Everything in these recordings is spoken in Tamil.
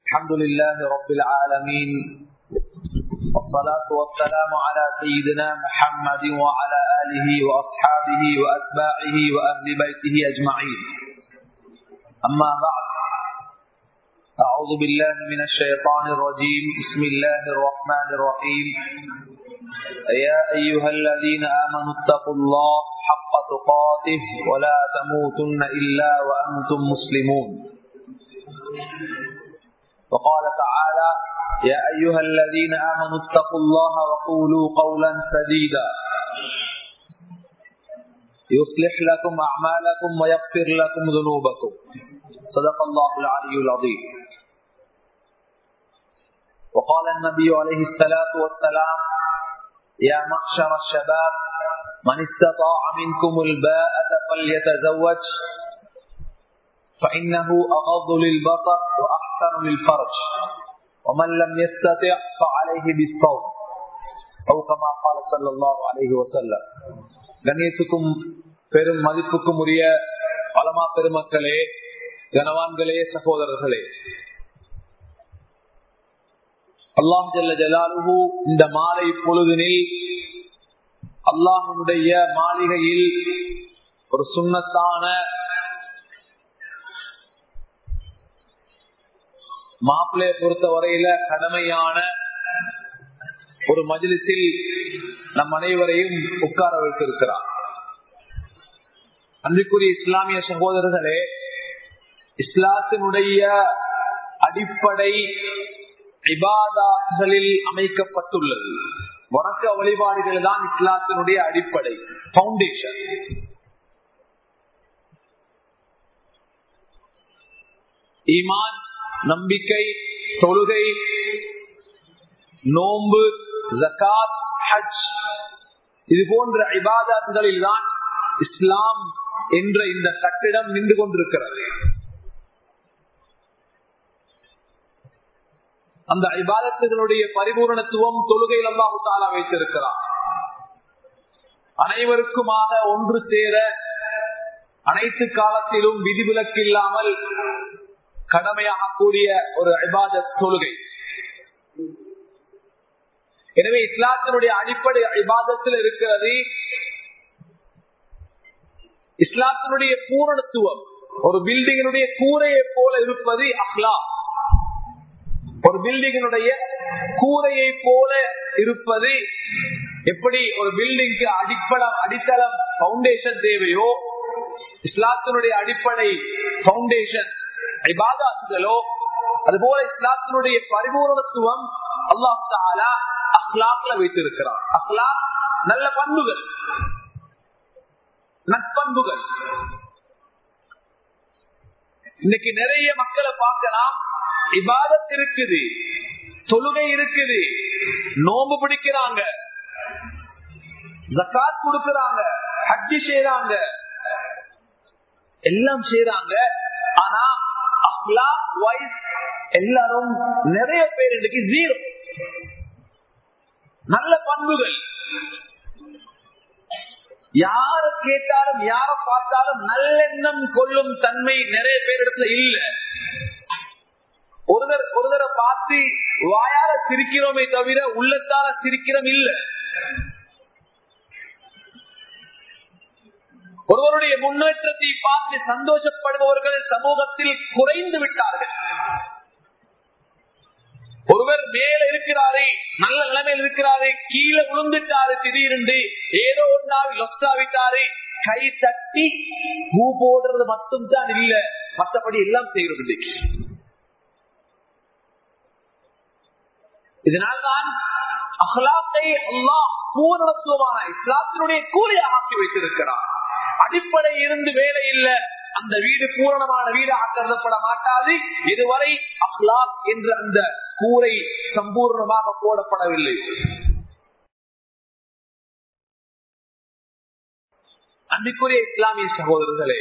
الحمد لله رب العالمين والصلاة والسلام على سيدنا محمد وعلى آله وأصحابه وأتباعه وأهل بيته أجمعين أما بعد أعوذ بالله من الشيطان الرجيم بسم الله الرحمن الرحيم يا أيها الذين آمنوا اتقوا الله حق تقاته ولا تموتن إلا وأنتم مسلمون وقال تعالى يا أيها الذين آمنوا اتقوا الله وقولوا قولا سديدا يصلح لكم أعمالكم ويغفر لكم ذنوبكم صدق الله العلي العظيم وقال النبي عليه الصلاة والسلام يا معشر الشباب من استطاع منكم الباءة فليتزوج فإنه أغض للبصر وأحسن للفرج ومن لم يستطع فعليه بالصوم أو كما قال صلى الله عليه وسلم கண்ணியத்துக்கும் பெரும் மதிப்புக்கும் உரிய பலமா பெருமக்களே கனவான்களே சகோதரர்களே அல்லாம் ஜல்ல ஜலாலுஹு இந்த மாலை பொழுதினில் அல்லாஹனுடைய மாளிகையில் ஒரு சுண்ணத்தான மாப்பிள்ளைய பொறுத்த வரையில கடமையான ஒரு மஜிலிசில் நம் அனைவரையும் உட்கார வைத்திருக்கிறார் அன்றைக்குரிய இஸ்லாமிய சகோதரர்களே இஸ்லாத்தினுடைய அடிப்படை இபாதாத்களில் அமைக்கப்பட்டுள்ளது வணக்க வழிபாடுகள் தான் இஸ்லாத்தினுடைய அடிப்படை பவுண்டேஷன் ஈமான் நம்பிக்கை தொழுகை நோன்பு ஜக்காத் ஹஜ் இது போன்ற இபாதங்களில் தான் இஸ்லாம் என்ற இந்த கட்டிடம் நின்று கொண்டிருக்கிறது அந்த இபாதத்துகளுடைய பரிபூரணத்துவம் தொழுகையில் அல்லாஹு தாலா வைத்திருக்கிறார் அனைவருக்குமாக ஒன்று சேர அனைத்து காலத்திலும் விதிவிலக்கு இல்லாமல் கடமையாக கூடிய ஒரு இபாத தொழுகை எனவே இஸ்லாத்தினுடைய அடிப்படை இபாதத்தில் இருக்கிறது இஸ்லாத்தினுடைய பூரணத்துவம் ஒரு பில்டிங்கினுடைய கூரையை போல இருப்பது அஹ்லா ஒரு பில்டிங்கினுடைய கூரையை போல இருப்பது எப்படி ஒரு பில்டிங்க்கு அடிப்படம் அடித்தளம் பவுண்டேஷன் தேவையோ இஸ்லாத்தினுடைய அடிப்படை பவுண்டேஷன் இபாதாத்துகளோ அதுபோல இஸ்லாத்தினுடைய பரிபூரணத்துவம் அல்லாஹ் தாலா அஹ்லாக்ல வைத்திருக்கிறார் அஹ்லாக் நல்ல பண்புகள் நட்பண்புகள் இன்னைக்கு நிறைய மக்களை பார்க்கலாம் இபாதத் இருக்குது தொழுகை இருக்குது நோம்பு பிடிக்கிறாங்க ஜக்காத் கொடுக்கறாங்க ஹஜ்ஜி செய்யறாங்க எல்லாம் செய்யறாங்க ஆனா அஹ்லாக் வைஸ் எல்லாரும் நிறைய பேர் இன்னைக்கு ஜீரோ நல்ல பண்புகள் யார கேட்டாலும் யார பார்த்தாலும் நல்லெண்ணம் கொள்ளும் தன்மை நிறைய பேரிடத்துல இல்ல ஒருதர் ஒருதரை பார்த்து வாயால சிரிக்கிறோமே தவிர உள்ளத்தால சிரிக்கிறோம் இல்ல ஒருவருடைய முன்னேற்றத்தை பார்த்து சந்தோஷப்படுபவர்கள் சமூகத்தில் குறைந்து விட்டார்கள் ஒருவர் மேல இருக்கிறாரே நல்ல நிலைமையில் இருக்கிறாரே கீழே விழுந்துட்டாரு திடீரென்று ஏதோ ஒரு நாள் லொஸ்டாவிட்டாரு கை தட்டி பூ போடுறது மட்டும் தான் இல்ல மற்றபடி எல்லாம் செய்யறது இதனால்தான் அஹ்லாத்தை அல்லாஹ் பூர்ணத்துவமான இஸ்லாத்தினுடைய கூலியாக ஆக்கி வைத்திருக்கிறார் அடிப்படை இருந்து வேலை இல்லை அந்த வீடு பூரணமான வீடாக கருதப்பட மாட்டாது இதுவரை அஹ்லாக் என்ற அந்த கூரை சம்பூர்ணமாக போடப்படவில்லை அன்றைக்குரிய இஸ்லாமிய சகோதரர்களே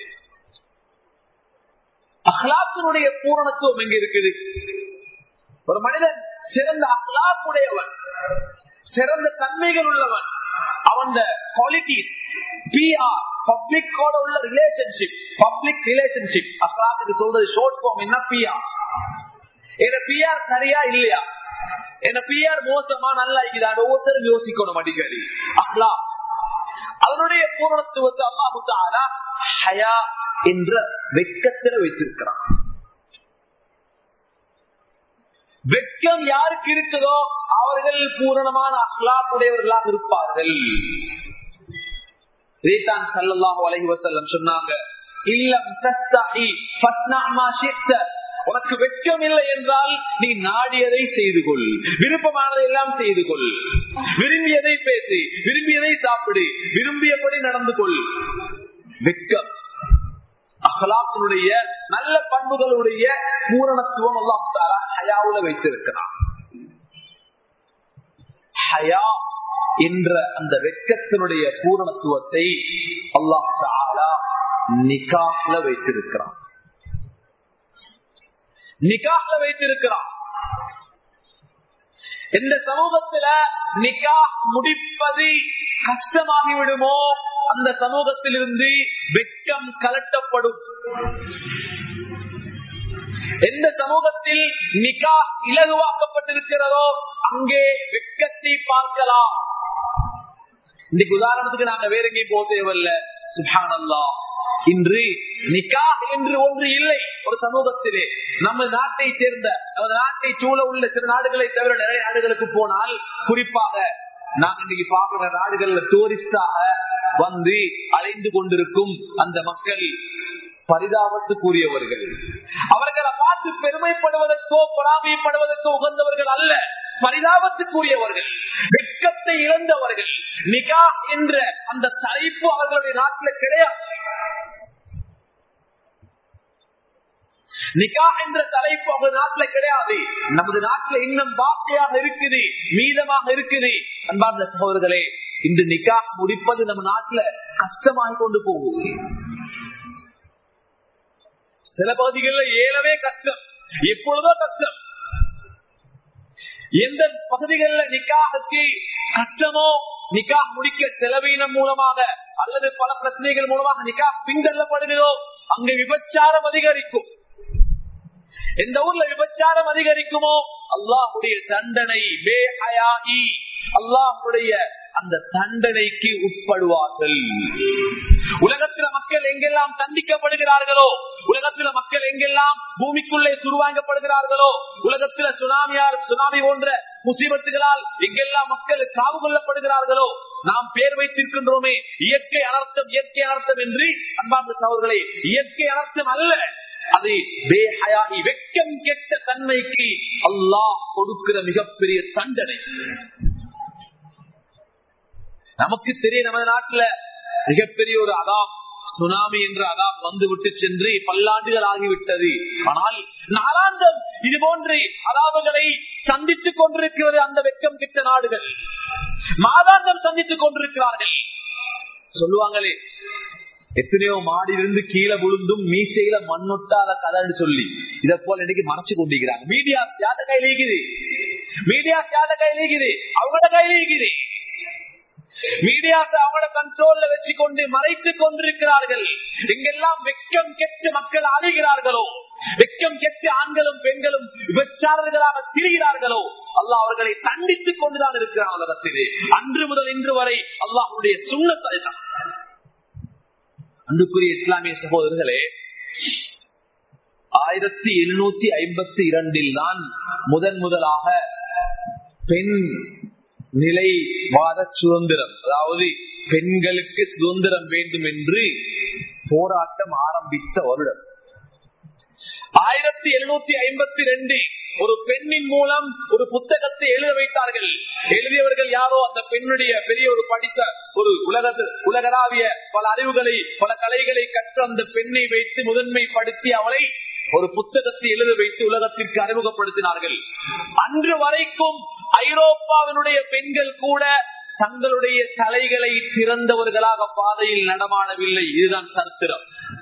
அஹ்லாத்தினுடைய பூரணத்துவம் எங்க இருக்குது ஒரு மனிதன் சிறந்த அஹ்லாக்குடையவன் சிறந்த தன்மைகள் உள்ளவன் அவன் குவாலிட்டிஸ் பிஆர் பப்ளிக்கோட உள்ள ரிலேஷன்ஷிப் பப்ளிக் ரிலேஷன்ஷிப் அஸ்லாத்துக்கு சொல்றது ஷோர்ட் ஃபார்ம் என்ன பிஆர் என்ன பிஆர் சரியா இல்லையா என்ன பிஆர் மோசமா நல்லா இருக்குதான் ஒவ்வொருத்தரும் யோசிக்கணும் அடிக்கடி அஹ்லா அதனுடைய பூரணத்துவத்தை அல்லாஹு தாலா ஹயா என்ற வெக்கத்தில் வைத்திருக்கிறான் வெக்கம் யாருக்கு இருக்குதோ அவர்கள் பூரணமான அஹ்லாக்குடையவர்களாக இருப்பார்கள் இதைத்தான் சல்லல்லாஹு அலைஹி வஸல்லம் சொன்னாங்க இல்லம் தஸ்தஹி ஃபஸ்னா மா ஷி'த உனக்கு வெட்கம் இல்லை என்றால் நீ நாடியதை செய்து கொள் விருப்பமானதை எல்லாம் செய்து கொள் விரும்பியதை பேசி விரும்பியதை சாப்பிடு விரும்பியபடி நடந்து கொள் வெட்கம் அகலாத்தினுடைய நல்ல பண்புகளுடைய பூரணத்துவம் எல்லாம் தாரா ஹயாவுல வைத்திருக்கிறான் ஹயா என்ற அந்த வெட்கத்தினுடைய பூரணத்துவத்தை அல்லாஹ் தாலா நிகாஹ்ல வைத்திருக்கிறான் நிகாஹ்ல வைத்திருக்கிறான் இந்த சமூகத்துல நிகா முடிப்பது கஷ்டமாகி விடுமோ அந்த சமூகத்திலிருந்து வெட்கம் கலட்டப்படும் எந்த சமூகத்தில் நிகா இலகுவாக்கப்பட்டிருக்கிறதோ அங்கே வெட்கத்தை பார்க்கலாம் இன்னைக்கு உதாரணத்துக்கு நாங்க வேற எங்கேயும் போக தேவையில்ல சுபானல்லா இன்று நிக்கா என்று ஒன்று இல்லை ஒரு சமூகத்திலே நம்ம நாட்டை சேர்ந்த நமது நாட்டை சூழ உள்ள சில நாடுகளை தவிர நிறைய நாடுகளுக்கு போனால் குறிப்பாக நாங்க இன்னைக்கு பார்க்கிற நாடுகள்ல டூரிஸ்டாக வந்து அலைந்து கொண்டிருக்கும் அந்த மக்கள் பரிதாபத்துக்குரியவர்கள் அவர்களை பார்த்து பெருமைப்படுவதற்கோ பொறாமைப்படுவதற்கோ உகந்தவர்கள் அல்ல பரிதாபத்துக்குரியவர்கள் வெட்கத்தை இழந்தவர்கள் நிகா என்ற அந்த தலைப்பு அவர்களுடைய நாட்டில் கிடையாது நிகா என்ற தலைப்பு அவங்க நாட்டுல கிடையாது நமது நாட்டுல இன்னும் பாக்கியாக இருக்குது மீதமாக இருக்குது அன்பார்ந்த சகோதரர்களே இன்று நிகா முடிப்பது நம்ம நாட்டுல கஷ்டமாக கொண்டு போகுது சில பகுதிகளில் ஏழவே கஷ்டம் எப்பொழுதோ கஷ்டம் எந்த பகுதிகளில் நிக்காகக்கு கஷ்டமோ நிக்கா முடிக்க செலவீனம் மூலமாக அல்லது பல பிரச்சனைகள் மூலமாக நிக்கா பின்தள்ளப்படுகிறதோ அங்கு விபச்சாரம் அதிகரிக்கும் எந்த ஊர்ல விபச்சாரம் அதிகரிக்குமோ அல்லாஹுடைய தண்டனை பேஹயாயி அல்லாஹுடைய அந்த தண்டனைக்கு உட்படுவார்கள் உலகத்தில மக்கள் எங்கெல்லாம் தண்டிக்கப்படுகிறார்களோ உலகத்தில மக்கள் எங்கெல்லாம் பூமிக்குள்ளே சுருவாங்கப்படுகிறார்களோ உலகத்தில சுனாமியார் சுனாமி போன்ற முசீபத்துகளால் எங்கெல்லாம் மக்கள் காவு கொள்ளப்படுகிறார்களோ நாம் பேர் வைத்திருக்கின்றோமே இயற்கை அனர்த்தம் இயற்கை அனர்த்தம் என்று அன்பார்ந்த சவர்களை இயற்கை அனர்த்தம் அல்ல அது பேஹயாகி வெக்கம் கெட்ட தன்மைக்கு அல்லாஹ் கொடுக்கிற மிகப்பெரிய தண்டனை நமக்கு தெரியும் நமது நாட்டுல மிகப்பெரிய ஒரு அதாப் சுனாமி என்ற அதாப் வந்து விட்டு சென்று பல்லாண்டுகள் ஆகிவிட்டது ஆனால் நாளாந்தம் இது போன்று அதாபுகளை சந்தித்துக் கொண்டிருக்கிறது அந்த வெக்கம் கிட்ட நாடுகள் மாதாந்தம் சந்தித்துக் கொண்டிருக்கிறார்கள் சொல்லுவாங்களே எத்தனையோ மாடியிலிருந்து கீழே விழுந்தும் மீசையில மண்ணொட்டாத கதைன்னு சொல்லி இதை போல இன்னைக்கு மறைச்சு கொண்டிருக்கிறாங்க மீடியா யாத கையில் இருக்குது மீடியா யாத கையில் இருக்குது அவங்களோட கையில் இருக்குது மீடியாத்தை அவங்களோட கண்ட்ரோல்ல வச்சு கொண்டு மறைத்துக் கொண்டிருக்கிறார்கள் எங்கெல்லாம் வெக்கம் கெட்டு மக்கள் அழிகிறார்களோ வெக்கம் கெட்டு ஆண்களும் பெண்களும் விபச்சாரர்களாக திரிகிறார்களோ அல்லாஹ் அவர்களை தண்டித்துக் கொண்டுதான் இருக்கிறார் உலகத்திலே அன்று முதல் இன்று வரை அல்லாஹுடைய சுண்ணத்தை தான் அன்புக்குரிய இஸ்லாமிய சகோதரர்களே ஆயிரத்தி எழுநூத்தி ஐம்பத்தி இரண்டில் தான் முதன் முதலாக பெண் நிலை வாத சுதந்திரம் அதாவது பெண்களுக்கு சுதந்திரம் வேண்டும் என்று போராட்டம் ஆரம்பித்த வருடம் ஆயிரத்தி எழுநூத்தி ஐம்பத்தி ரெண்டு ஒரு பெண்ணின் மூலம் ஒரு புத்தகத்தை எழுத வைத்தார்கள் எழுதியவர்கள் யாரோ அந்த பெண்ணுடைய பெரிய ஒரு படித்த ஒரு உலக உலகளாவிய பல அறிவுகளை பல கலைகளை கற்ற அந்த பெண்ணை வைத்து முதன்மைப்படுத்தி அவளை ஒரு புத்தகத்தை எழுத வைத்து உலகத்திற்கு அறிமுகப்படுத்தினார்கள் அன்று வரைக்கும் ஐரோப்பாவினுடைய பெண்கள் கூட தங்களுடைய தலைகளை திறந்தவர்களாக பாதையில் நடமாடவில்லை இதுதான் சரித்திரம்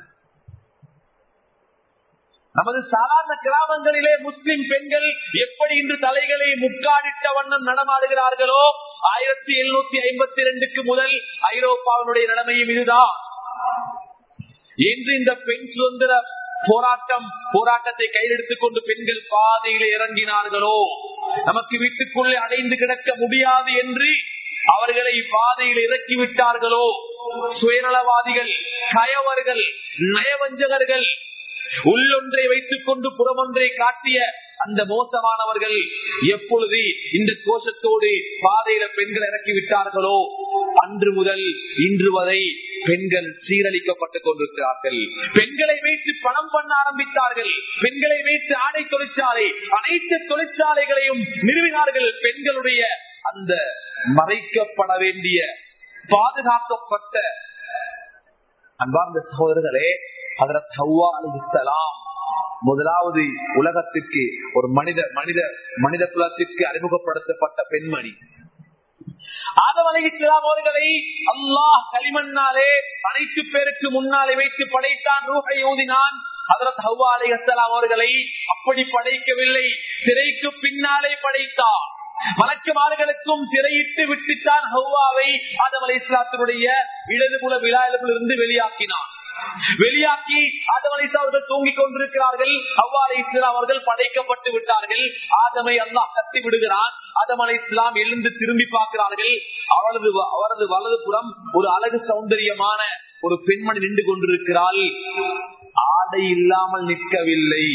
நமது சாதாரண கிராமங்களிலே முஸ்லிம் பெண்கள் எப்படி இன்று தலைகளை முக்காடிட்ட வண்ணம் நடமாடுகிறார்களோ ஆயிரத்தி எழுநூத்தி ஐம்பத்தி ரெண்டுக்கு முதல் ஐரோப்பாவினுடைய நிலைமையும் இதுதான் இன்று இந்த பெண் சுதந்திரம் போராட்டம் போராட்டத்தை கையில் எடுத்துக்கொண்டு பெண்கள் பாதையில இறங்கினார்களோ நமக்கு வீட்டுக்குள்ளே அடைந்து கிடக்க முடியாது என்று அவர்களை பாதையில் இறக்கி விட்டார்களோ சுயநலவாதிகள் கயவர்கள் நயவஞ்சகர்கள் உள்ளொன்றை வைத்துக் கொண்டு புறமொன்றை காட்டிய அந்த மோசமானவர்கள் எப்பொழுது இந்த கோஷத்தோடு பாதையில பெண்கள் இறக்கி விட்டார்களோ அன்று முதல் இன்று வரை பெண்கள் சீரழிக்கப்பட்டுக் கொண்டிருக்கிறார்கள் பெண்களை வைத்து பணம் பண்ண ஆரம்பித்தார்கள் பெண்களை வைத்து ஆடை தொழிற்சாலை அனைத்து தொழிற்சாலைகளையும் நிறுவினார்கள் பெண்களுடைய அந்த மறைக்கப்பட வேண்டிய பாதுகாக்கப்பட்ட அன்பார்ந்த சகோதரர்களே அதற்கு ஹவ்வா அலிஸ்லாம் முதலாவது உலகத்திற்கு ஒரு மனித மனித மனித குலத்திற்கு அறிமுகப்படுத்தப்பட்ட பெண்மணி ஆதம் அலிஸ்லாம் அவர்களை அல்லாஹ் களிமண்ணாலே அனைத்து பேருக்கு முன்னாலே வைத்து படைத்தான் ரூஹை ஊதினான் அதற்கு ஹவ்வா அலிஹலாம் அவர்களை அப்படி படைக்கவில்லை திரைக்கு பின்னாலே படைத்தார் மலக்குமார்களுக்கும் திரையிட்டு விட்டுத்தான் ஹவ்வாவை ஆதம் அலி இஸ்லாத்தினுடைய இடதுபுல விழாவிலிருந்து வெளியாக்கினான் வெளியாக்கி ஆதம் அலி அவர்கள் தூங்கிக் கொண்டிருக்கிறார்கள் ஹவ்வா அலி இஸ்லாம் அவர்கள் படைக்கப்பட்டு விட்டார்கள் ஆதமை அல்லாஹ் கத்தி விடுகிறான் ஆதம் அலி இஸ்லாம் எழுந்து திரும்பி பார்க்கிறார்கள் அவரது அவரது வலது புறம் ஒரு அழகு சௌந்தரியமான ஒரு பெண்மணி நின்று கொண்டிருக்கிறாள் ஆடை இல்லாமல் நிற்கவில்லை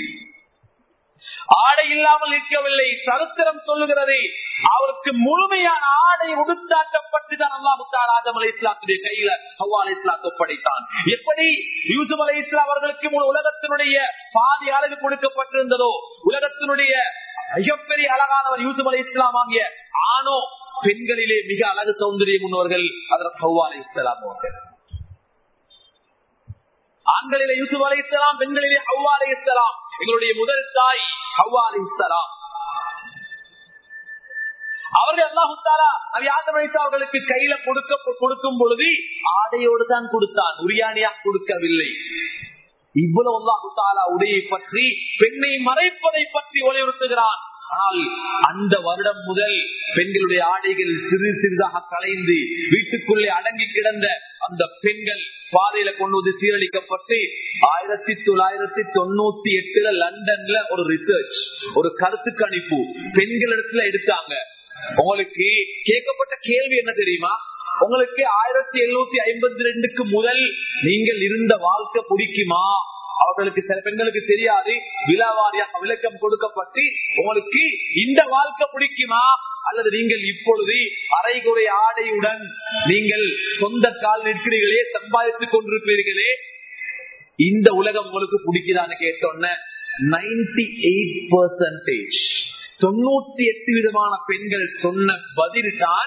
ஆடை இல்லாமல் நிற்கவில்லை சரித்திரம் சொல்லுகிறது அவருக்கு முழுமையான ஆடை உடுத்தாட்டப்பட்டு தான் அல்லாஹுத்தார் ஆதம் அலை இஸ்லாத்துடைய கையில ஹவ்வா அலை இஸ்லாத்து ஒப்படைத்தான் எப்படி யூசுப் அலை இஸ்லாம் அவர்களுக்கு முழு உலகத்தினுடைய பாதி அழகு கொடுக்கப்பட்டிருந்ததோ உலகத்தினுடைய மிகப்பெரிய அழகானவர் யூசுப் அலை இஸ்லாம் ஆகிய ஆணோ பெண்களிலே மிக அழகு சௌந்தரியம் முன்னவர்கள் அதற்கு ஹவ்வா அலை இஸ்லாம் அவர்கள் ஆண்களிலே யூசுப் அலை இஸ்லாம் பெண்களிலே ஹவ்வா அலை இஸ்லாம் எங்களுடைய முதல் தாய் ஹவ்வா அலை இஸ்லாம் அவர்கள் அல்லாஹுத்தாரா நபி ஆதம் அலைஹிஸ்ஸலாம் அவர்களுக்கு கையில கொடுக்க கொடுக்கும் பொழுது ஆடையோடு தான் கொடுத்தான் உரியாணியா கொடுக்கவில்லை இவ்வளவு அல்லாஹு தாலா உடையை பற்றி பெண்ணை மறைப்பதை பற்றி வலியுறுத்துகிறான் ஆனால் அந்த வருடம் முதல் பெண்களுடைய ஆடைகள் சிறு சிறிதாக கலைந்து வீட்டுக்குள்ளே அடங்கி கிடந்த அந்த பெண்கள் பாதையில கொண்டு வந்து சீரழிக்கப்பட்டு ஆயிரத்தி தொள்ளாயிரத்தி தொண்ணூத்தி எட்டுல லண்டன்ல ஒரு ரிசர்ச் ஒரு கருத்து கணிப்பு பெண்களிடத்துல எடுத்தாங்க உங்களுக்கு கேட்கப்பட்ட கேள்வி என்ன தெரியுமா உங்களுக்கு ஆயிரத்தி எழுநூத்தி ஐம்பத்தி ரெண்டுக்கு முதல் நீங்கள் இருந்த வாழ்க்கை பிடிக்குமா அவர்களுக்கு சில பெண்களுக்கு தெரியாது விழாவாரியாக விளக்கம் கொடுக்கப்பட்டு உங்களுக்கு இந்த வாழ்க்கை பிடிக்குமா அல்லது நீங்கள் இப்பொழுது அரைகுறை ஆடையுடன் நீங்கள் சொந்த கால் நிற்கிறீர்களே சம்பாதித்துக் கொண்டிருப்பீர்களே இந்த உலகம் உங்களுக்கு பிடிக்குதான்னு கேட்டோன்ன நைன்டி எயிட் பர்சன்டேஜ் தொண்ணூத்தி எட்டு விதமான பெண்கள் சொன்ன பதில் தான்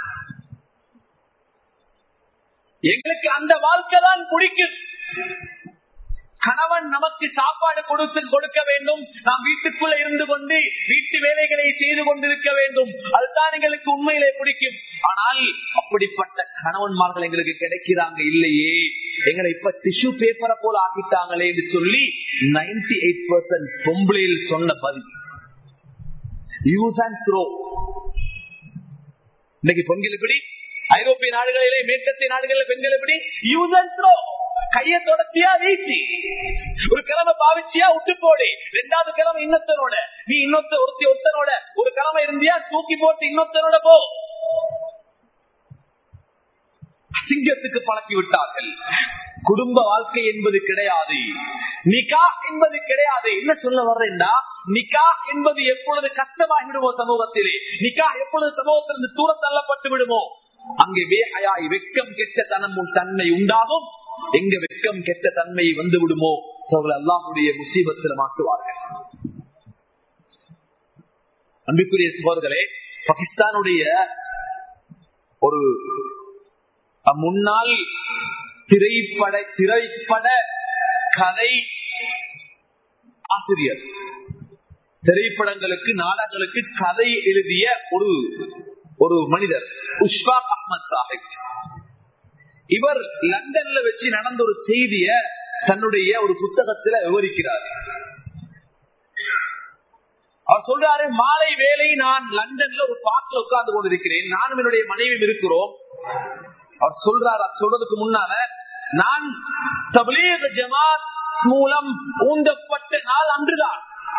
எங்களுக்கு அந்த வாழ்க்கை தான் பிடிக்கும் கணவன் நமக்கு சாப்பாடு கொடுத்து கொடுக்க வேண்டும் நாம் வீட்டுக்குள்ள இருந்து கொண்டு வீட்டு வேலைகளை செய்து கொண்டிருக்க வேண்டும் அதுதான் எங்களுக்கு உண்மையிலே பிடிக்கும் ஆனால் அப்படிப்பட்ட கணவன்மார்கள் எங்களுக்கு கிடைக்கிறாங்க இல்லையே எங்களை இப்ப டிஷ்யூ பேப்பரை போல ஆக்கிட்டாங்களே என்று சொல்லி நைன்டி எயிட் பர்சன்ட் பொம்பளையில் சொன்ன பதில் யூஸ் அண்ட் த்ரோ இன்னைக்கு பெண்கள் எப்படி ஐரோப்பிய நாடுகளிலே மேற்கத்திய நாடுகளில் பெண்கள் எப்படி யூஸ் அண்ட் த்ரோ கைய தொடர்ச்சியா வீசி ஒரு கிழமை பாவிச்சியா விட்டு போடு ரெண்டாவது கிழமை இன்னொத்தனோட நீ இன்னொத்த ஒருத்தி ஒருத்தனோட ஒரு கிழமை இருந்தியா தூக்கி போட்டு இன்னொத்தனோட போ அசிங்கத்துக்கு பழக்கி விட்டார்கள் குடும்ப வாழ்க்கை என்பது கிடையாது நிகா என்பது கிடையாது என்ன சொல்ல வர்றேன்னா நிகா என்பது எப்பொழுது கஷ்டமாகிவிடுமோ சமூகத்திலே நிகா எப்பொழுது சமூகத்திலிருந்து தூர தள்ளப்பட்டு விடுமோ அங்கே வேகையாய் வெக்கம் கெட்ட தனமும் தன்மை உண்டாகும் எங்க வெக்கம் கெட்ட தன்மை வந்து விடுமோ அவர்கள் அல்லாஹுடைய முசீபத்தில் மாட்டுவார்கள் அன்புக்குரிய சோதர்களே பாகிஸ்தானுடைய ஒரு முன்னாள் திரைப்பட திரைப்பட கதை ஆசிரியர் திரைப்படங்களுக்கு நாடகங்களுக்கு கதை எழுதிய ஒரு ஒரு மனிதர் உஷ்பாக் அஹமத் சாஹிப் இவர் லண்டன்ல வச்சு நடந்த ஒரு செய்திய தன்னுடைய ஒரு புத்தகத்துல விவரிக்கிறார் அவர் சொல்றாரு மாலை வேலை நான் லண்டன்ல ஒரு பார்க்ல உட்கார்ந்து கொண்டிருக்கிறேன் நானும் என்னுடைய மனைவியும் இருக்கிறோம் அவர் சொல்றாரு சொல்றதுக்கு முன்னால நான் தபலீக ஜமாத் மூலம் ஊந்தப்பட்ட நாள் அன்றுதான்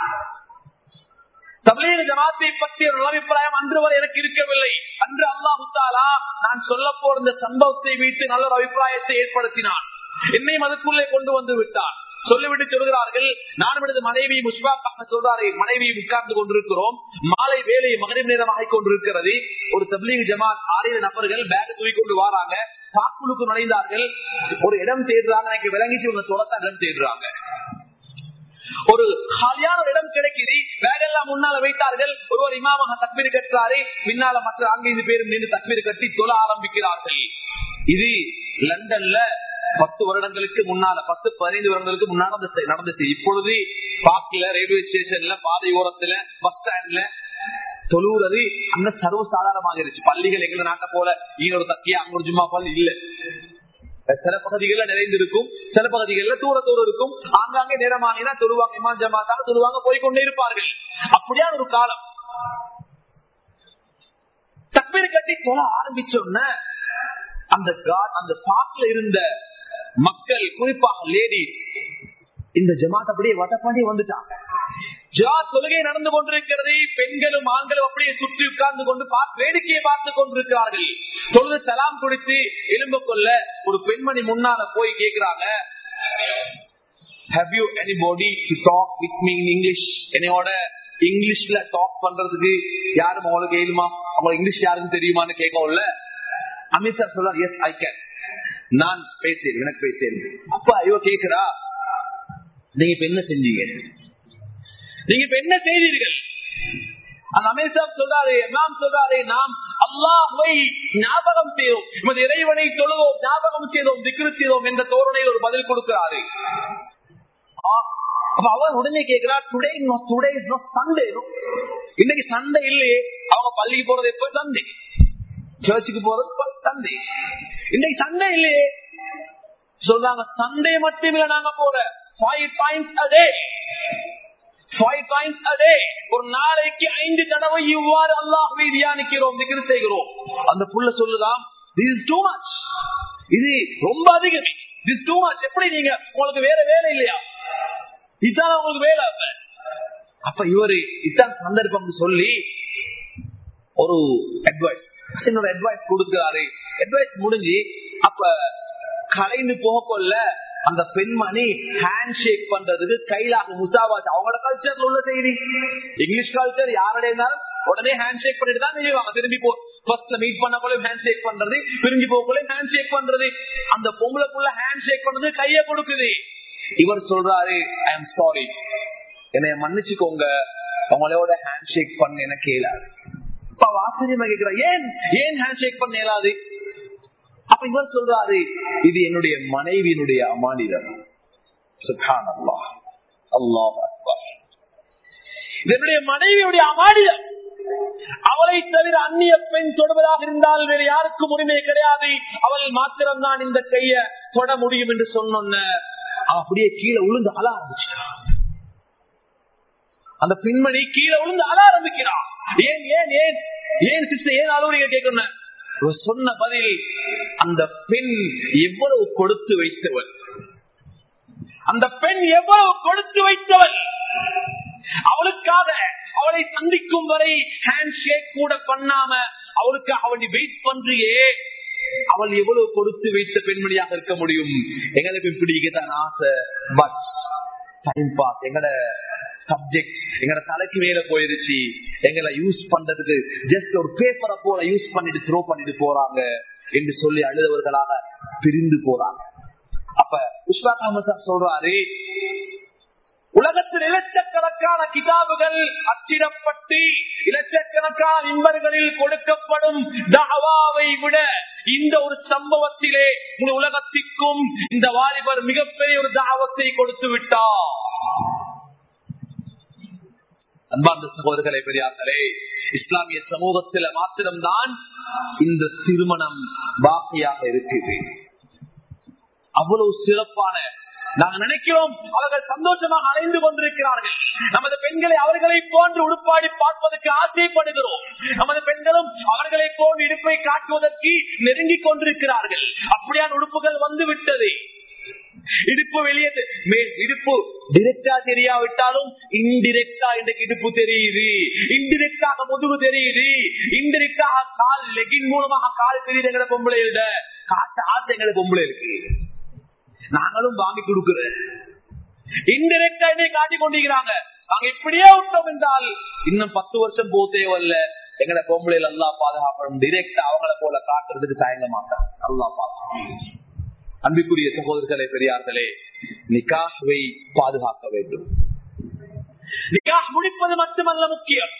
தமிழக ஜமாத்தை பற்றிய ஒரு அபிப்பிராயம் அன்று வரை எனக்கு இருக்கவில்லை அன்று அல்லாஹு தாலா நான் சொல்ல போற இந்த சம்பவத்தை வைத்து நல்ல ஒரு அபிப்பிராயத்தை ஏற்படுத்தினான் என்னையும் அதுக்குள்ளே கொண்டு வந்து விட்டான் சொல்லிவிட்டு சொல்கிறார்கள் நானும் எனது மனைவி முஷ்பாக் சொல்றாரு மனைவி உட்கார்ந்து கொண்டிருக்கிறோம் மாலை வேலை மகரின் நேரமாக கொண்டிருக்கிறது ஒரு தப்லீக் ஜமாத் ஆறு நபர்கள் பேக் தூக்கி கொண்டு வராங்க பாக்குழுக்கு நுழைந்தார்கள் ஒரு இடம் தேடுறாங்க எனக்கு விளங்கிட்டு உங்க சொல்லத்தான் இடம் தேடுறாங்க ஒரு காலியான ஒரு இடம் கிடைக்குது வேகெல்லாம் முன்னால வைத்தார்கள் ஒருவர் இமாமாக தக்மீர் கட்டுறாரு பின்னால மற்ற அங்கைந்து பேரும் நின்று தக்மீர் கட்டி தொழ ஆரம்பிக்கிறார்கள் இது லண்டன்ல பத்து வருடங்களுக்கு முன்னால பத்து பதினைந்து வருடங்களுக்கு முன்னால நடந்துச்சு இப்பொழுது பாக்கில ரயில்வே ஸ்டேஷன்ல பாதை ஓரத்துல பஸ் ஸ்டாண்ட்ல தொழுவுறது அங்க சர்வசாதாரணமாக இருந்துச்சு பள்ளிகள் எங்க நாட்டை போல ஈனொரு தக்கியா அங்க ஒரு ஜும்மா பள்ளி இல்ல சில பகுதிகளில் நிறைந்திருக்கும் சில பகுதிகளில் தூர தூரம் இருக்கும் ஆங்காங்கே நேரமாகினா தொழுவாங்க இமான் ஜமாத்தாக தொழுவாங்க போய்கொண்டே இருப்பார்கள் அப்படியான ஒரு காலம் தக்பீர் கட்டி தொழ ஆரம்பிச்சோன்ன அந்த காட் அந்த பாட்டில் இருந்த மக்கள் குறிப்பாக லேடி இந்த ஜமாத் அப்படியே வட்டப்பாடி வந்துட்டாங்க ஜா தொழுகை நடந்து கொண்டிருக்கிறது பெண்களும் ஆண்களும் அப்படியே சுற்றி உட்கார்ந்து கொண்டு வேடிக்கையை பார்த்து கொண்டிருக்கிறார்கள் தொழுது சலாம் கொடுத்து எலும்ப கொள்ள ஒரு பெண்மணி முன்னால போய் கேக்குறாங்க how you anybody to talk with me in English என்னையோட இங்கிலீஷ்ல டாக் பண்றதுக்கு யாரும் உங்களுக்கு ஏழுமா உங்களுக்கு இங்கிலீஷ் யாருன்னு தெரியுமான்னு கேட்கல அமித் சார் சொல்றார் எஸ் ஐ கேன் நான் பேசேன் எனக்கு பேசேன் அப்ப இவ கேக்குறா நீங்க இப்ப என்ன செஞ்சீங்க நீங்க இப்ப என்ன செய்தீர்கள் அந்த அமேசாப் சொல்றாரு எல்லாம் சொல்றாரு நாம் அல்லாஹை ஞாபகம் செய்தோம் நமது இறைவனை தொழுவோம் ஞாபகம் செய்தோம் திக்ரு செய்தோம் என்ற தோரணையில் ஒரு பதில் கொடுக்கிறாரு அப்ப அவர் உடனே கேட்கிறா today today is not Sunday இன்னைக்கு சண்டே இல்லையே அவங்க பள்ளிக்கு போறது எப்ப சண்டே சர்ச்சுக்கு போறது சண்டே இன்னைக்கு சண்டே இல்லையே சொல்றாங்க சண்டே மட்டுமே நாங்க போற five times a day five times a day ஒரு நாளைக்கு ஐந்து தடவை இவ்வாறு அல்லாஹ்வை தியானிக்கிறோம் திக்ர் செய்கிறோம் அந்த புள்ள சொல்லுதான் this is too much இது ரொம்ப அதிகம் this is too much எப்படி நீங்க உங்களுக்கு வேற வேலை இல்லையா இதான் உங்களுக்கு வேலை அப்ப அப்ப இவரு இதான் சந்தர்ப்பம் சொல்லி ஒரு அட்வைஸ் என்னோட அட்வைஸ் கொடுக்கிறாரு அட்வைஸ் முடிஞ்சு அப்ப கலைந்து போக கொள்ள அந்த பெண்மணி ஹேண்ட் ஷேக் பண்றதுக்கு கையிலாக முசாவாச்சு அவங்களோட கல்ச்சர்ல உள்ள செய்தி இங்கிலீஷ் கல்ச்சர் யாருடைய இருந்தாலும் உடனே ஹேண்ட் ஷேக் பண்ணிட்டு தான் செய்வாங்க திரும்பி போ ஃபர்ஸ்ட்ல மீட் பண்ண போல ஹேண்ட் ஷேக் பண்றது பிரிஞ்சு போகல ஹேண்ட் ஷேக் பண்றது அந்த பொம்பளைக்குள்ள ஹேண்ட் ஷேக் பண்றது கைய கொடுக்குது இவர் சொல்றாரு ஐ எம் சாரி என்னைய மன்னிச்சுக்கோங்க அவங்களோட ஹேண்ட் ஷேக் பண்ண எனக்கு இயலாது அப்ப ஆச்சரியமா கேட்கிற ஏன் ஏன் ஹேண்ட் ஷேக் பண்ண இயலாது அப்ப இவர் சொல்றாரு இது என்னுடைய மனைவியினுடைய அமானிதம் சுபான் அல்லாஹ் அல்லாஹ் அக்பர் இது என்னுடைய மனைவியுடைய அமானிதம் அவளை தவிர அந்நிய பெண் தொடுவதாக இருந்தால் வேறு யாருக்கும் உரிமை கிடையாது அவள் மாத்திரம்தான் இந்த கைய தொட முடியும் என்று சொன்ன அப்படியே கீழே உளுந்து அழ ஆரம்பிச்சிட்டான் அந்த பெண்மணி கீழே உளுந்து அழ ஆரம்பிக்கிறான் ஏன் ஏன் ஏன் ஏன் சிஸ்டர் ஏன் அலுவலிங்க கேட்கணும் சொன்ன பதில் அந்த பெண் எவ்வளவு கொடுத்து வைத்தவள் அந்த பெண் எவ்வளவு கொடுத்து வைத்தவள் அவளுக்காக அவளை சந்திக்கும் வரை ஹேண்ட் ஷேக் கூட பண்ணாம அவளுக்காக அவளை வெயிட் பண்றியே அவள் எவ்வளவு கொடுத்து வைத்த பெண்மணியாக இருக்க முடியும் எங்களுக்கு பிடிக்கத்தான் ஆசை பட் டைம் பாஸ் எங்கட சப்ஜெக்ட் எங்கட தலைக்கு மேல போயிருச்சு எங்களை யூஸ் பண்றதுக்கு ஜஸ்ட் ஒரு பேப்பரை போல யூஸ் பண்ணிட்டு த்ரோ பண்ணிட்டு போறாங்க என்று சொல்லி அழுதவர்களாக பிரிந்து போறாங்க அப்ப புஷ்பா காமசார் சொல்றாரு உலகத்தில் இலட்சக்கணக்கான கிதாபுகள் அச்சிடப்பட்டு இலட்சக்கணக்கான இன்பர்களில் கொடுக்கப்படும் தாவாவை விட இந்த ஒரு சம்பவத்திலே முழு உலகத்திற்கும் இந்த வாலிபர் மிகப்பெரிய ஒரு தாவத்தை கொடுத்து விட்டார் அன்பார்ந்த சகோதரர்களை பெரியார்களே இஸ்லாமிய சமூகத்தில மாத்திரம்தான் இந்த திருமணம் பாக்கியாக இருக்குது அவ்வளவு சிறப்பான நாங்க நினைக்கிறோம் அவர்கள் சந்தோஷமாக அடைந்து கொண்டிருக்கிறார்கள் நமது பெண்களை அவர்களை போன்று உடுப்பாடி பார்ப்பதற்கு ஆசைப்படுகிறோம் நமது பெண்களும் அவர்களை போன்று இடுப்பை காட்டுவதற்கு நெருங்கிக் கொண்டிருக்கிறார்கள் அப்படியான உடுப்புகள் வந்து விட்டது இடுப்பு வெளியே தெ- மே- இடுப்பு டிரெக்டா தெரியாவிட்டாலும் இன்டிரெக்டா இன்றைக்கு இடுப்பு தெரியுது இன்டிரெக்டாக முதுகு தெரியுது இன்டிரெக்டாக கால் லெகின் மூலமாக கால் தெரியுது எங்களை பொம்பளை இல்ல காட்டு ஆசை எங்களை பொம்பளை இருக்கு நாங்களும் வாங்கி கொடுக்கிறேன் இன்டிரெக்டா என்னை காட்டி கொண்டிருக்கிறாங்க நாங்க இப்படியே விட்டோம் என்றால் இன்னும் பத்து வருஷம் போக தேவையில்ல எங்கட பொம்பளையில நல்லா பாதுகாப்படும் டிரெக்டா அவங்கள போல காட்டுறதுக்கு தயங்க மாட்டான் நல்லா பாதுகாப்பு அன்பிற்குரிய சகோதரர்களே பெரியார்களே நிகாஹ்வை பாதுகாக்க வேண்டும் நிகாஹ் முடிப்பது மட்டுமல்ல முக்கியம்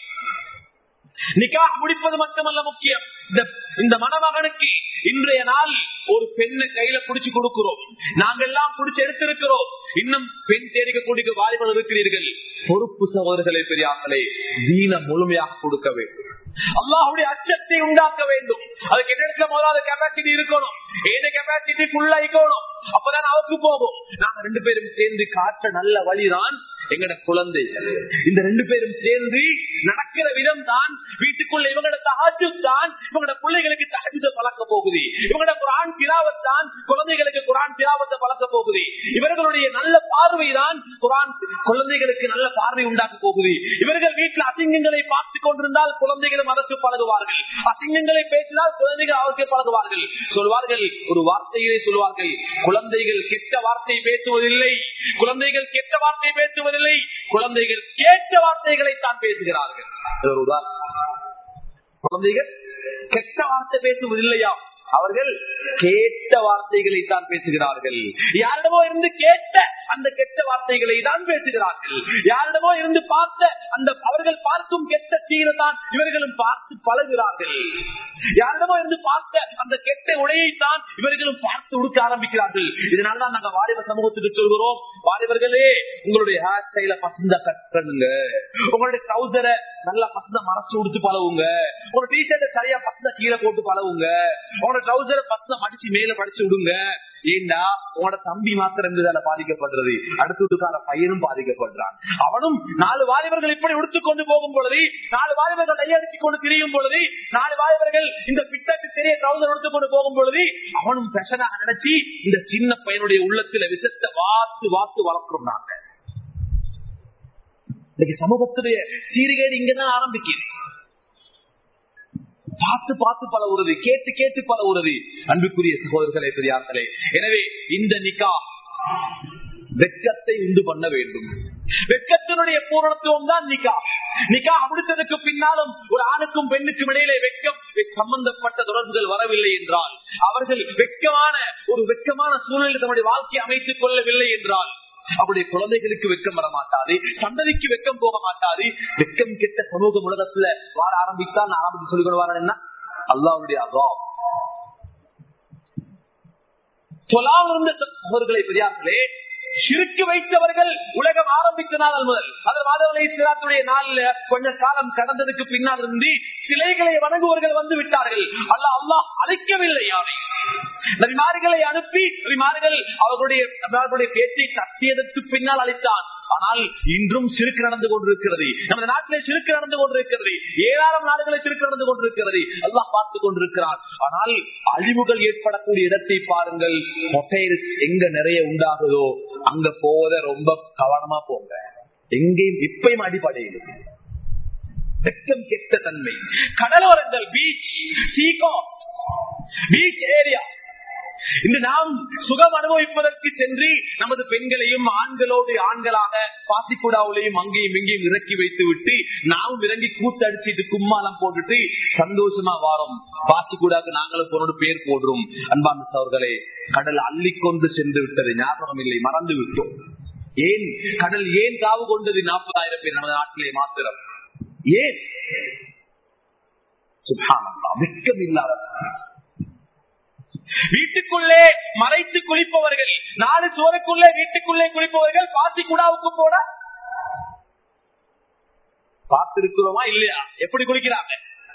நிகாஹ் முடிப்பது மட்டுமல்ல முக்கியம் இந்த- இந்த மணமகனுக்கு இன்றைய நாள் ஒரு பெண்ணை கையில புடிச்சு கொடுக்கிறோம் நாங்கள் எல்லாம் புடிச்சு எடுத்திருக்கிறோம் இன்னும் பெண் தேடிக்கக்கூடிய வாலிபர் இருக்கிறீர்கள் பொறுப்பு சகோதரர்களே பெரியார்களே தீன முழுமையாக கொடுக்க வேண்டும் அல்லாஹுடைய அச்சத்தை உண்டாக்க வேண்டும் அதுக்கு என்ன முதலாவது கெப்பாசிட்டி இருக்கணும் ஏத கெப்பாசிட்டி ஃபுல்லா இருக்கணும் அப்பதான் அவருக்கு போகும் நாங்க ரெண்டு பேரும் சேர்ந்து காற்ற நல்ல வழிதான் எங்கட குழந்தைகள் இந்த ரெண்டு பேரும் சேர்ந்து நடக்கிற விதம் தான் வீட்டுக்குள்ள இவங்களோட தகாஜு தான் இவங்களோட பிள்ளைகளுக்கு தகஜத்தை பழக்க போகுது இவங்களோட குரான் திலாவத் தான் குழந்தைகளுக்கு குரான் திலாவத்தை பழக்க போகுது இவர்களுடைய நல்ல பார்வை தான் குரான் குழந்தைகளுக்கு நல்ல பார்வை உண்டாக்க போகுது இவர்கள் வீட்டில் அசிங்கங்களை பார்த்து கொண்டிருந்தால் குழந்தைகளும் அதற்கு பழகுவார்கள் அசிங்கங்களை பேசினால் குழந்தைகள் அவருக்கு பழகுவார்கள் சொல்வார்கள் ஒரு வார்த்தையிலே சொல்வார்கள் குழந்தைகள் கெட்ட வார்த்தை பேசுவதில்லை குழந்தைகள் கெட்ட வார்த்தை பேசுவதில்லை குழந்தைகள் கேட்ட வார்த்தைகளை தான் பேசுகிறார்கள் இது ஒரு உதாரணம் குழந்தைகள் கெட்ட வார்த்தை பேசுவதில்லையா அவர்கள் கேட்ட வார்த்தைகளை தான் பேசுகிறார்கள் யாரிடமோ இருந்து கேட்ட அந்த கெட்ட வார்த்தைகளை தான் பேசுகிறார்கள் யாரிடமோ இருந்து பார்த்த அந்த அவர்கள் பார்க்கும் கெட்ட சீரை தான் இவர்களும் பார்த்து பழகுகிறார்கள் யாரிடமோ இருந்து பார்த்த அந்த கெட்ட உடையை தான் இவர்களும் பார்த்து உடுக்க ஆரம்பிக்கிறார்கள் இதனால தான் நாங்க வாலிப சமூகத்துக்கு சொல்கிறோம் வாலிபர்களே உங்களுடைய ஹேர் ஸ்டைல பசந்த கட் பண்ணுங்க உங்களுடைய ட்ரௌசரை நல்லா பசந்த மறைச்சு உடுத்து பழகுங்க உங்களோட டிஷர்ட்டை சரியா பசந்த கீழே போட்டு பழகுங்க உங்களோட ட்ரௌசரை பசந்த மடிச்சு மேல படிச்சு விடுங்க ஏண்டா உங்களோட தம்பி மாத்திரம் இருந்ததால பாதிக்கப்படுறது அடுத்த வீட்டுக்கார பையனும் பாதிக்கப்படுறான் அவனும் நாலு வாலிபர்கள் இப்படி உடுத்துக் கொண்டு போகும் பொழுது நாலு வாலிபர்கள் கையடித்துக் கொண்டு திரியும் பொழுது நாலு வாலிபர்கள் இந்த பிட்டக்கு தெரிய ட்ரௌசர் எடுத்துக் கொண்டு போகும் பொழுது அவனும் பெஷனாக நினைச்சு இந்த சின்ன பையனுடைய உள்ளத்துல விஷத்தை வாத்து வாத்து வளர்க்கிறோம் நாங்க இன்னைக்கு சமூகத்துடைய சீர்கேடு இங்கதான் ஆரம்பிக்குது பார்த்து பார்த்து பல உறுதி கேட்டு கேட்டு பல உறுதி அன்புக்குரிய சகோதரர்களே பெரியார்களே எனவே இந்த நிக்கா வெட்கத்தை உண்டு பண்ண வேண்டும் வெட்கத்தினுடைய பூரணத்துவம் தான் நிக்கா நிக்கா முடித்ததுக்கு பின்னாலும் ஒரு ஆணுக்கும் பெண்ணுக்கும் இடையிலே வெட்கம் சம்பந்தப்பட்ட தொடர்புகள் வரவில்லை என்றால் அவர்கள் வெட்கமான ஒரு வெட்கமான சூழலில் தன்னுடைய வாழ்க்கையை அமைத்துக் கொள்ளவில்லை என்றால் அவருடைய குழந்தைகளுக்கு வெக்கம் வர மாட்டாது சந்ததிக்கு வெக்கம் போக மாட்டாது வெக்கம் கெட்ட சமூக உலகத்துல வாழ ஆரம்பித்தா நான் ஆரம்பித்து சொல்லிக் கொள்வார் என்ன அல்லாவுடைய அகாம் சொல்லாமல் இருந்த சகோதரர்களை பெரியார்களே சிறுக்கு வைத்தவர்கள் உலகம் ஆரம்பித்த நாள் முதல் அதில் மாதவனை சிறாத்துடைய நாள்ல கொஞ்ச காலம் கடந்ததுக்கு பின்னால் இருந்து சிலைகளை வணங்குவர்கள் வந்து விட்டார்கள் அல்ல அல்லாஹ் அழைக்கவில்லை யாரை நபிமார்களை அனுப்பி நபிமார்கள் அவர்களுடைய அவர்களுடைய பேச்சை தட்டியதற்கு பின்னால் அளித்தான் ஆனால் இன்றும் சிறுக்கு நடந்து கொண்டிருக்கிறது நமது நாட்டிலே சிறுக்கு நடந்து கொண்டிருக்கிறது ஏராளம் நாடுகளை சிறுக்கு நடந்து கொண்டிருக்கிறது எல்லாம் பார்த்துக் கொண்டிருக்கிறார் ஆனால் அழிவுகள் ஏற்படக்கூடிய இடத்தை பாருங்கள் மொட்டைல்ஸ் எங்க நிறைய உண்டாகுதோ அங்க போவத ரொம்ப கவனமா போங்க எங்கேயும் இப்பயும் அடிப்படையில் வெட்கம் கெட்ட தன்மை கடலோரங்கள் பீச் சீகோ பீச் ஏரியா இன்று நாம் சுகம் அனுபவிப்பதற்கு சென்று நமது பெண்களையும் ஆண்களோடு ஆண்களாக பாசிக்குடாவிலையும் அங்கேயும் இங்கேயும் இறக்கி வைத்து விட்டு நாமும் இறங்கி கூத்தடிச்சிட்டு கும்மாலம் போட்டுட்டு சந்தோஷமா வாரோம் பாசிக்குடாக்கு நாங்களும் பொருள் பேர் போடுறோம் அன்பான அவர்களே கடல் அள்ளிக்கொண்டு சென்று விட்டது ஞாபகம் இல்லை மறந்து விட்டோம் ஏன் கடல் ஏன் காவு கொண்டது நாற்பதாயிரம் பேர் நமது நாட்டிலே மாத்திரம் ஏன் சுபானந்தா வெட்கம் இல்லாத வீட்டுக்குள்ளே மறைத்து குளிப்பவர்கள் நாலு சுவருக்குள்ளே வீட்டுக்குள்ளே குளிப்பவர்கள் பாத்தி குடாவுக்கு போட பார்த்திருக்கிறோமா இல்லையா எப்படி குளிக்கிறாங்க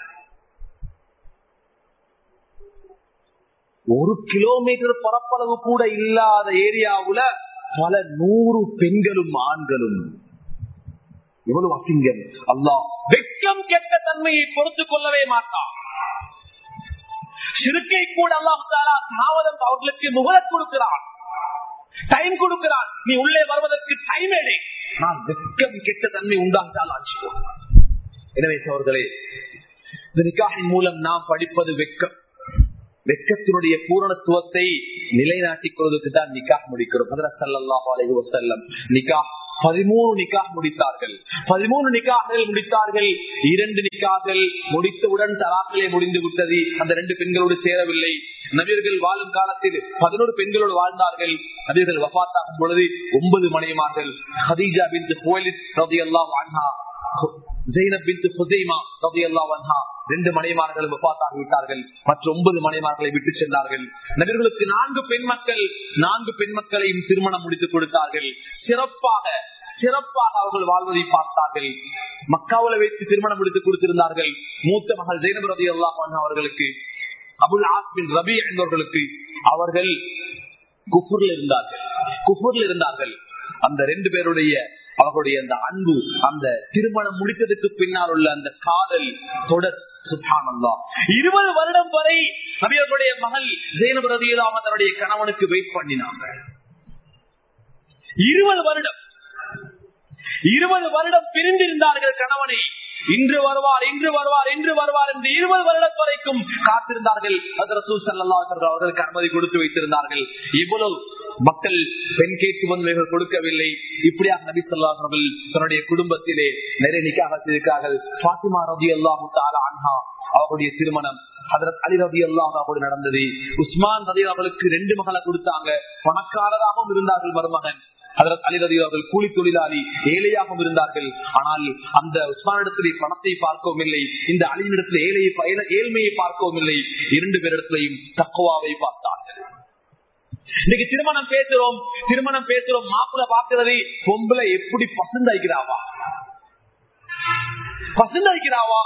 ஒரு கிலோமீட்டர் பரப்பளவு கூட இல்லாத ஏரியாவுல பல நூறு பெண்களும் ஆண்களும் எவ்வளவு அசிங்கம் அல்லா வெட்கம் கெட்ட தன்மையை பொறுத்துக் கொள்ளவே மாட்டான் சிறுக்கை கூட அல்லாஹாலா தாவதம் அவர்களுக்கு முகல கொடுக்கிறான் டைம் கொடுக்கிறான் நீ உள்ளே வருவதற்கு டைம் எடு நான் வெட்கம் கெட்ட தன்மை உண்டாகிட்டால் ஆட்சிப்போம் எனவே சோர்களே இந்த நிக்காகின் மூலம் நாம் படிப்பது வெட்கம் வெட்கத்தினுடைய பூரணத்துவத்தை நிலைநாட்டிக் கொள்வதற்கு தான் நிக்காக முடிக்கிறோம் ஹதரத் ஸல்லல்லாஹு அலைஹி வஸல்லம் நிக்காஹ் பதிமூணு நிக்காக முடித்தார்கள் பதிமூணு நிக்காகள் முடித்தார்கள் இரண்டு நிக்காகள் முடித்தவுடன் தலாக்களே முடிந்து விட்டது அந்த ரெண்டு பெண்களோடு சேரவில்லை நபியர்கள் வாழும் காலத்தில் பதினோரு பெண்களோடு வாழ்ந்தார்கள் நபியர்கள் வபாத்தாகும் பொழுது ஒன்பது மனைமார்கள் ஹதீஜா பின் கோயிலித் ரதியல்லாஹு அன்ஹா ஜெயினப் பின் ஹுசைமா ரதியல்லாஹு அன்ஹா ரெண்டு மனைமார்களும் வபாத்தாகி விட்டார்கள் மற்ற ஒன்பது மனைமார்களை விட்டு சென்றார்கள் நபியர்களுக்கு நான்கு பெண் மக்கள் நான்கு பெண் மக்களையும் திருமணம் முடித்துக் கொடுத்தார்கள் சிறப்பாக சிறப்பாக அவர்கள் வாழ்வதை பார்த்தார்கள் மக்காவுல வைத்து திருமணம் முடித்து கொடுத்திருந்தார்கள் மூத்த மகள் ஜெயினப் ரதி அல்லாஹ் அவர்களுக்கு அபுல் ஆஸ்பின் ரபி என்பவர்களுக்கு அவர்கள் குஃபுர்ல இருந்தார்கள் குஃபுர்ல இருந்தார்கள் அந்த ரெண்டு பேருடைய அவர்களுடைய அந்த அன்பு அந்த திருமணம் முடித்ததுக்கு பின்னால் உள்ள அந்த காதல் தொடர் சுபானந்தா இருபது வருடம் வரை நபியர்களுடைய மகள் ஜெயினப் ரதியலாம தன்னுடைய கணவனுக்கு வெயிட் பண்ணினாங்க இருபது வருடம் இருபது வருடம் பிரிந்திருந்தார்கள் கணவனை இன்று வருவார் இன்று வருவார் இன்று வருவார் என்று இருபது வருடம் வரைக்கும் காத்திருந்தார்கள் அது ரசூல் ஸல்லல்லாஹு அலைஹி வஸல்லம் அவர்களுக்கு அனுமதி கொடுத்து வைத்திருந்தார்கள் இவ்வளவு மக்கள் பெண் கேட்டு வந்தவர்கள் கொடுக்கவில்லை இப்படியாக நபி ஸல்லல்லாஹு அலைஹி வஸல்லம் தன்னுடைய குடும்பத்திலே நிறைய நிக்காக செய்திருக்கார்கள் ஃபாத்திமா ரலியல்லாஹு தஆலா அன்ஹா அவருடைய திருமணம் ஹதரத் அலி ரதி அல்லாஹோடு நடந்தது உஸ்மான் ரதி அவர்களுக்கு ரெண்டு மகளை கொடுத்தாங்க பணக்காரராகவும் இருந்தார்கள் மருமகன் அதற்கு அலிரதி அவர்கள் கூலி தொழிலாளி ஏழையாகவும் இருந்தார்கள் ஆனால் அந்த உஸ்மானிடத்திலே பணத்தை பார்க்கவும் இல்லை இந்த அலியினிடத்தில் ஏழையை ஏழ- ஏழ்மையை பார்க்கவும் இல்லை இரண்டு பேரிடத்திலையும் தக்குவாவை பார்த்தார்கள் இன்னைக்கு திருமணம் பேசுறோம் திருமணம் பேசுறோம் மாப்பிள்ள பாக்குறது பொம்பளை எப்படி பசந்தாய்க்கிறாவா பசந்தாய்க்கிறாவா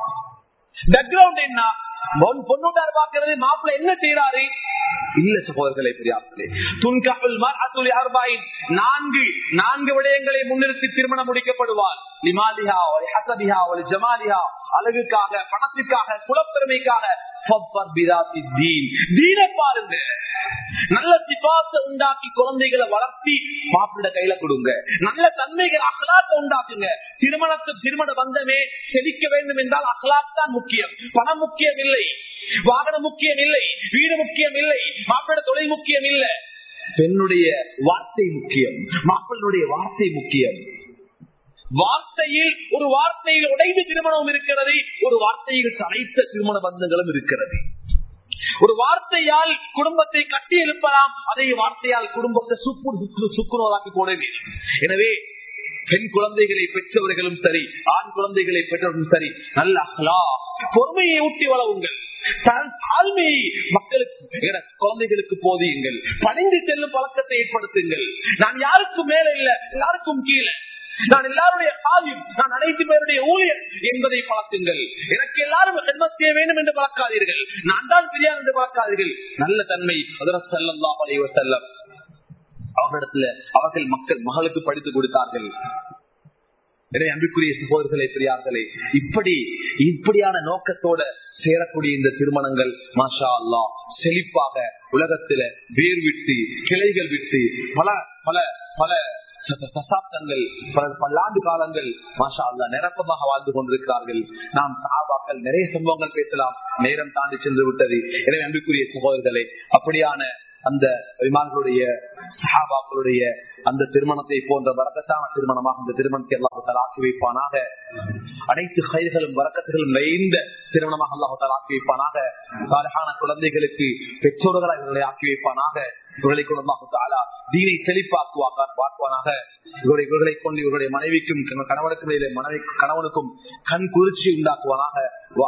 பேக்ரவுண்ட் என்ன பொன்- பொண்ணுட்டார் பாக்குறது மாப்பிள்ள என்ன செய்யறாரு இல்ல சகோதரர்களை பெரியார்களே துன்கபுல் மர்அத்துல் அர்பைன் நான்கு நான்கு விடயங்களை முன்னிறுத்தி திருமணம் முடிக்கப்படுவார் லிமாலிஹா ஒரு ஹசபிஹா ஒரு ஜமாலிஹா அழகுக்காக பணத்துக்காக குலப்பெருமைக்காக ஃபப்பர் பிதாத்தி தீன். தீனை பாருங்க நல்ல சிபாச உண்டாக்கி குழந்தைகளை வளர்த்தி மாப்பிள்ள கையில கொடுங்க நல்ல தன்மைகள் அகலாக்க உண்டாக்குங்க திருமணத்து திருமண பந்தமே செழிக்க வேண்டும் என்றால் அகலாக் தான் முக்கியம் பணம் முக்கியம் இல்லை வாகனம் முக்கியம் இல்லை வீடு முக்கியம் இல்லை மாப்பிள்ள தொழில் முக்கியம் இல்லை பெண்ணுடைய வார்த்தை முக்கியம் மாப்பிள்ளுடைய வார்த்தை முக்கியம் வார்த்தையில் ஒரு வார்த்தையில் உடைந்து திருமணம் இருக்கிறது ஒரு வார்த்தையில் தலைத்த திருமண பந்தங்களும் இருக்கிறது ஒரு வார்த்தையால் குடும்பத்தை கட்டி எழுப்பலாம் அதே வார்த்தையால் குடும்பத்தை சுக்கு சுக்குநூறாக்கி போட வேண்டும் எனவே பெண் குழந்தைகளை பெற்றவர்களும் சரி ஆண் குழந்தைகளை பெற்றவர்களும் சரி நல்ல அஹ்லா பொறுமையை ஊட்டி வளவுங்கள் தன் தாழ்மையை மக்களுக்கு என குழந்தைகளுக்கு போதியுங்கள் பணிந்து செல்லும் பழக்கத்தை ஏற்படுத்துங்கள் நான் யாருக்கும் மேல இல்ல எல்லாருக்கும் கீழே நான் எல்லாருடைய காவியம் நான் அனைத்து பேருடைய ஊழியர் என்பதை பழக்குங்கள் எனக்கு எல்லாரும் என்ன செய்ய வேண்டும் என்று பழக்காதீர்கள் நான் தான் பெரியார் என்று பழக்காதீர்கள் நல்ல தன்மை அதர செல்லம் செல்லம் அவர்களிடத்துல அவர்கள் மக்கள் மகளுக்கு படித்து கொடுத்தார்கள் எனவே அன்புக்குரிய சகோதரர்களே பெரியார்களே இப்படி இப்படியான நோக்கத்தோட சேரக்கூடிய இந்த திருமணங்கள் மாஷா அல்லா செழிப்பாக உலகத்துல வேர் விட்டு கிளைகள் விட்டு பல பல பல தசாப்தங்கள் பல பல்லாண்டு காலங்கள் மாஷா அல்லா நிரப்பமாக வாழ்ந்து கொண்டிருக்கிறார்கள் நாம் சாபாக்கள் நிறைய சம்பவங்கள் பேசலாம் நேரம் தாண்டி சென்று விட்டது எனவே அன்புக்குரிய சகோதரர்களே அப்படியான அந்த விமான்களுடைய சஹாபாக்களுடைய அந்த திருமணத்தை போன்ற வரக்கத்தான திருமணமாக இந்த திருமணத்தை அல்லாஹால ஆக்கி வைப்பானாக அனைத்து கயிர்களும் வரக்கத்துகளும் நிறைந்த திருமணமாக அல்லாஹால ஆக்கி வைப்பானாக சாலையான குழந்தைகளுக்கு பெற்றோர்களை இவர்களை ஆக்கி வைப்பானாக இவர்களை கொண்டு அல்லாஹாலா தீனை செழிப்பாக்குவாக்க பார்ப்பானாக இவருடைய இவர்களை கொண்டு இவருடைய மனைவிக்கும் கணவனுக்கும் இடையிலே மனைவி கணவனுக்கும் கண் குளிர்ச்சி உண்டாக்குவானாக